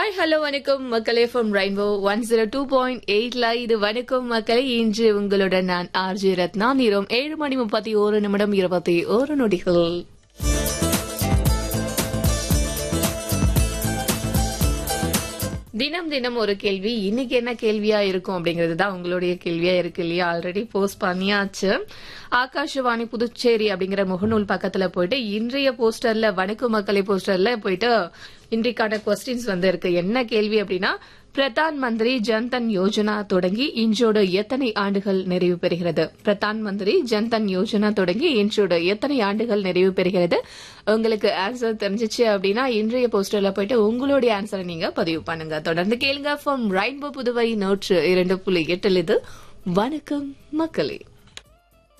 hi hello வணக்கம் மக்களே from rainbow one zero two point எயிட்ல இது வணக்கம் மக்களே இன்று உங்களுடன் நான் ஆர்ஜி ரத்னா நேரம் ஏழு மணி முப்பத்தி ஒரு நிமிடம் இருபத்தி ஒரு நொடிகள் தினம் தினம் ஒரு கேள்வி இன்னைக்கு என்ன கேள்வியா இருக்கும் அப்படிங்கிறது தான் உங்களுடைய கேள்வியா இருக்கு இல்லையா ஆல்ரெடி போஸ்ட் பண்ணியாச்சு ஆகாஷவாணி புதுச்சேரி அப்படிங்கிற முகநூல் பக்கத்துல போயிட்டு இன்றைய போஸ்டர்ல வணக்கம் மக்களை போஸ்டர்ல போயிட்டு இன்றைக்கான கொஸ்டின்ஸ் வந்து இருக்கு என்ன கேள்வி அப்படின்னா பிரதான் மந்திரி ஜன்தன் யோஜனா தொடங்கி இன்றோடு எத்தனை ஆண்டுகள் நிறைவு பெறுகிறது பிரதான் மந்திரி ஜன்தன் யோஜனா தொடங்கி இன்றோடு எத்தனை ஆண்டுகள் நிறைவு பெறுகிறது உங்களுக்கு ஆன்சர் தெரிஞ்சிச்சு அப்படின்னா இன்றைய போஸ்டர்ல போயிட்டு உங்களுடைய ஆன்சரை நீங்க பதிவு பண்ணுங்க தொடர்ந்து கேளுங்க ஃப்ரம் ரெயின்போ புதுவை நூற்று இரண்டு புள்ளி எட்டில் இது வணக்கம் மக்களே